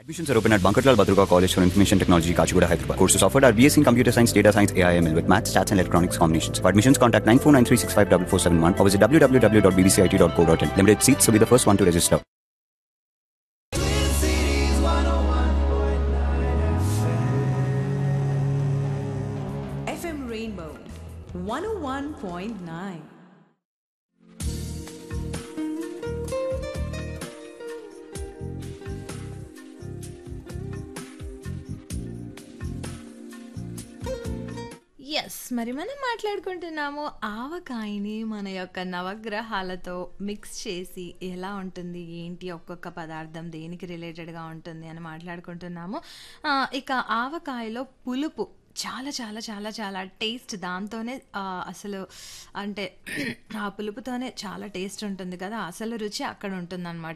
Admissions are open at Bankarlal Badruga College for Information Technology, Kachigura, Hyderabad. Courses offered are BSc in Computer Science, Data Science, AIML with Maths, Stats and Electronics combinations. For admissions, contact 9493654471 or visit www.bbcit.co.in. Limited seats, so be the first one to register. FM Rainbow 101.9. Yes మరి మనం మాట్లాడుకుంటున్నాము ఆవకాయని మన యొక్క నవగ్రహాలతో mix చేసి ఎలా ఉంటుంది ఏంటి ఒక్కొక్క పదార్థం దేనికి రిలేటెడ్గా ఉంటుంది అని మాట్లాడుకుంటున్నాము ఆ, ఇక ఆవకాయలో పులుపు చాలా చాలా చాలా చాలా టేస్ట్ దాంతోనే ఆ, అసలు అంటే ఆ పులుపుతోనే చాలా టేస్ట్ ఉంటుంది కదా అసలు రుచి అక్కడ ఉంటుందన్నమాట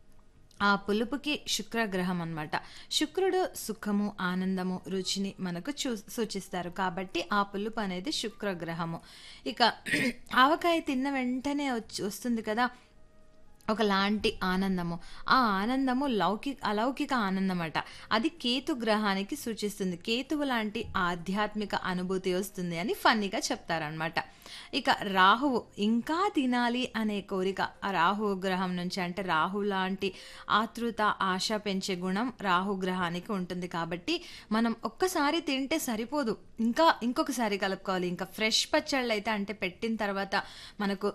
ఆ పులుపుకి శుక్రగ్రహం అన్నమాట శుక్రుడు సుఖము ఆనందము రుచిని మనకు చూ సూచిస్తారు కాబట్టి ఆ పులుపు అనేది శుక్రగ్రహము ఇక ఆవకాయ తిన్న వెంటనే వచ్చి వస్తుంది కదా ఒకలాంటి ఆనందము ఆ ఆనందము లౌకిక అలౌకిక ఆనందం అట అది కేతు గ్రహానికి సూచిస్తుంది కేతువు లాంటి ఆధ్యాత్మిక అనుభూతి వస్తుంది అని ఫన్నీగా చెప్తారనమాట ఇక రాహువు ఇంకా తినాలి అనే కోరిక ఆ రాహు గ్రహం నుంచి అంటే రాహు లాంటి ఆతృత ఆశ పెంచే గుణం రాహు గ్రహానికి ఉంటుంది కాబట్టి మనం ఒక్కసారి తింటే సరిపోదు ఇంకా ఇంకొకసారి కలుపుకోవాలి ఇంకా ఫ్రెష్ పచ్చళ్ళు అయితే అంటే పెట్టిన తర్వాత మనకు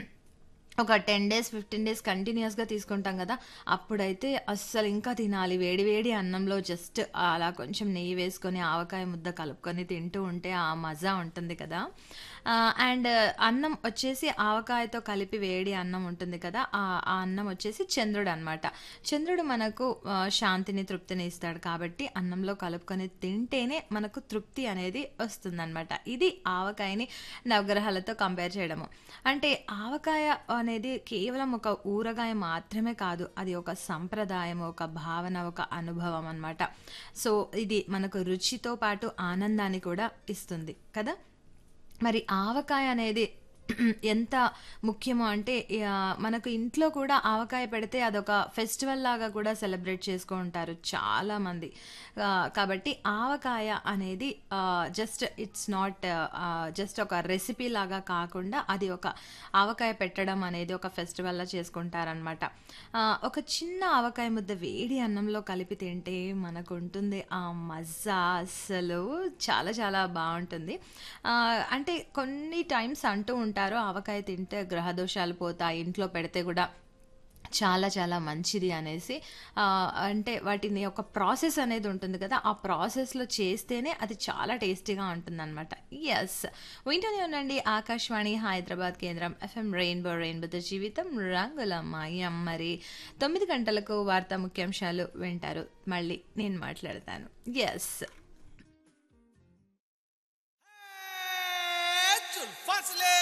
ఒక టెన్ డేస్ ఫిఫ్టీన్ డేస్ కంటిన్యూస్గా తీసుకుంటాం కదా అప్పుడైతే అస్సలు ఇంకా తినాలి వేడి వేడి అన్నంలో జస్ట్ అలా కొంచెం నెయ్యి వేసుకొని ఆవకాయ ముద్ద కలుపుకొని తింటూ ఉంటే ఆ మజా ఉంటుంది కదా అండ్ అన్నం వచ్చేసి ఆవకాయతో కలిపి వేడి అన్నం ఉంటుంది కదా ఆ ఆ అన్నం వచ్చేసి చంద్రుడు అనమాట చంద్రుడు మనకు ఆ, శాంతిని తృప్తిని ఇస్తాడు కాబట్టి అన్నంలో కలుపుకొని తింటేనే మనకు తృప్తి అనేది వస్తుందన్నమాట ఇది ఆవకాయని నవగ్రహాలతో కంపేర్ చేయడము అంటే ఆవకాయ అనేది కేవలం ఒక ఊరగాయ మాత్రమే కాదు అది ఒక సంప్రదాయం ఒక భావన ఒక అనుభవం అన్నమాట సో ఇది మనకు రుచితో పాటు ఆనందాన్ని కూడా ఇస్తుంది కదా మరి ఆవకాయ అనేది ఎంత ముఖ్యమో అంటే ఆ, మనకు ఇంట్లో కూడా ఆవకాయ పెడితే అదొక ఫెస్టివల్ లాగా కూడా సెలబ్రేట్ చేసుకుంటారు చాలామంది కాబట్టి ఆవకాయ అనేది జస్ట్ ఇట్స్ నాట్ జస్ట్ ఒక రెసిపీ లాగా కాకుండా అది ఒక ఆవకాయ పెట్టడం అనేది ఒక ఫెస్టివల్లా చేసుకుంటారనమాట ఒక చిన్న ఆవకాయ ముద్ద వేడి అన్నంలో కలిపి తింటే మనకు ఉంటుంది ఆ మజా అసలు చాలా చాలా బాగుంటుంది ఆ, అంటే కొన్ని టైమ్స్ అంటూ ఉంటారు ఆవకాయ తింటే గ్రహదోషాలు పోతాయి ఇంట్లో పెడితే కూడా చాలా చాలా మంచిది అనేసి ఆ, అంటే వాటిని ఒక ప్రాసెస్ అనేది ఉంటుంది కదా ఆ ప్రాసెస్లో చేస్తేనే అది చాలా టేస్టీగా ఉంటుంది అనమాట ఎస్ వింటూనే ఉండండి ఆకాశవాణి హైదరాబాద్ కేంద్రం ఎఫ్ఎం రెయిన్బో రెయిన్బోతో జీవితం రంగుల మాయం మరి తొమ్మిది గంటలకు వార్తా ముఖ్యాంశాలు వింటారు మళ్ళీ నేను మాట్లాడతాను ఎస్ चुल फासले